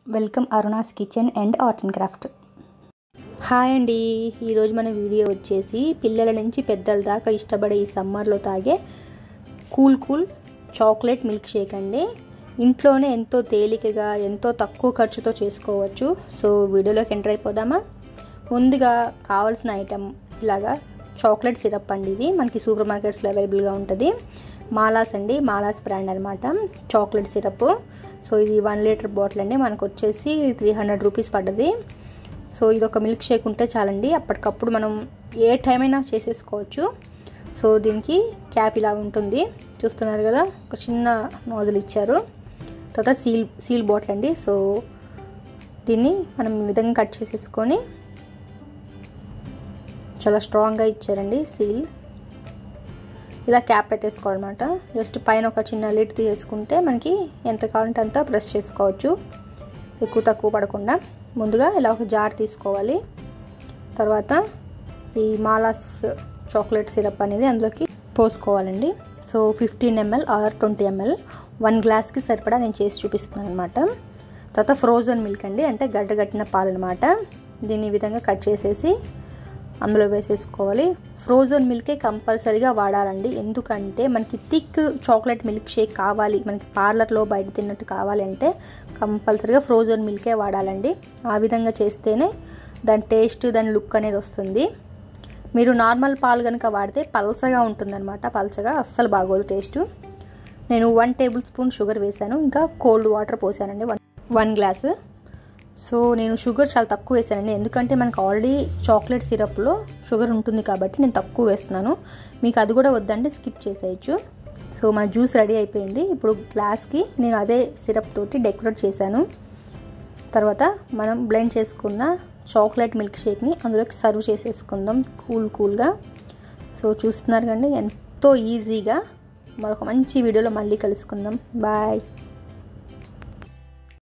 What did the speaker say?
welcome Aruna's kitchen and art and craft hi అండి ఈరోజు మన వీడియో వచ్చేసి పిల్లల నుంచి పెద్దల దాకా ఇష్టపడే ఈ సమ్మర్లో తాగే cool cool chocolate milk shake అండి ఇంట్లోనే ఎంతో తేలికగా ఎంతో తక్కువ ఖర్చుతో చేసుకోవచ్చు సో వీడియోలోకి ఎంటర్ అయిపోదామా ముందుగా కావాల్సిన ఐటమ్ ఇలాగా చాక్లెట్ సిరప్ అండి ఇది మనకి సూపర్ మార్కెట్స్లో అవైలబుల్గా ఉంటుంది మాలాస్ అండి మాలాస్ బ్రాండ్ అనమాట చాక్లెట్ సిరప్ సో ఇది వన్ లీటర్ బాటిల్ అండి మనకు వచ్చేసి త్రీ హండ్రెడ్ రూపీస్ పడ్డది సో ఇది ఒక మిల్క్ షేక్ ఉంటే చాలండి అప్పటికప్పుడు మనం ఏ టైం అయినా చేసేసుకోవచ్చు సో దీనికి క్యాప్ ఇలా ఉంటుంది చూస్తున్నారు కదా ఒక చిన్న నోజులు ఇచ్చారు తర్వాత సీల్ సీల్ బాటిల్ అండి సో దీన్ని మనం ఈ విధంగా కట్ చేసేసుకొని చాలా స్ట్రాంగ్గా ఇచ్చారండి సీల్ ఇలా క్యాప్ పెట్టేసుకోవాలన్నమాట జస్ట్ పైన ఒక చిన్న లిడ్ తీసేసుకుంటే మనకి ఎంత కావాలంటే అంత ప్రెస్ చేసుకోవచ్చు ఎక్కువ తక్కువ పడకుండా ముందుగా ఇలా ఒక జార్ తీసుకోవాలి తర్వాత ఈ మాలాస్ చాక్లెట్ సిరప్ అనేది అందులోకి పోసుకోవాలండి so fifteen ML or twenty ML one గ్లాస్కి సరిపడా నేను చేసి చూపిస్తున్నాను అనమాట తర్వాత ఫ్రోజన్ మిల్క్ అండి అంటే గడ్డగట్టిన పాలు అనమాట దీన్ని ఈ విధంగా కట్ చేసేసి అందులో వేసేసుకోవాలి ఫ్రోజన్ మిల్కే కంపల్సరీగా వాడాలండి ఎందుకంటే మనకి థిక్ చాక్లెట్ మిల్క్ షేక్ కావాలి మనకి పార్లర్లో బయట తిన్నట్టు కావాలి అంటే కంపల్సరీగా ఫ్రోజన్ మిల్కే వాడాలండి ఆ విధంగా చేస్తేనే దాని టేస్ట్ దాని లుక్ అనేది వస్తుంది మీరు నార్మల్ పాలు కనుక వాడితే పల్సగా ఉంటుందన్నమాట పల్చగా అస్సలు బాగోదు టేస్ట్ నేను వన్ టేబుల్ స్పూన్ షుగర్ వేసాను ఇంకా కోల్డ్ వాటర్ పోసానండి వన్ వన్ గ్లాస్ సో నేను షుగర్ చాలా తక్కువ వేసానండి ఎందుకంటే మనకు ఆల్రెడీ చాక్లెట్ సిరప్లో షుగర్ ఉంటుంది కాబట్టి నేను తక్కువ వేస్తున్నాను మీకు అది కూడా వద్దంటే స్కిప్ చేసేయచ్చు సో మన జ్యూస్ రెడీ అయిపోయింది ఇప్పుడు గ్లాస్కి నేను అదే సిరప్ తోటి డెకరేట్ చేశాను తర్వాత మనం బ్లెండ్ చేసుకున్న చాక్లెట్ మిల్క్ షేక్ని అందులోకి సర్వ్ చేసేసుకుందాం కూల్ కూల్గా సో చూస్తున్నారు కండి ఎంతో ఈజీగా మరొక మంచి వీడియోలో మళ్ళీ కలుసుకుందాం బాయ్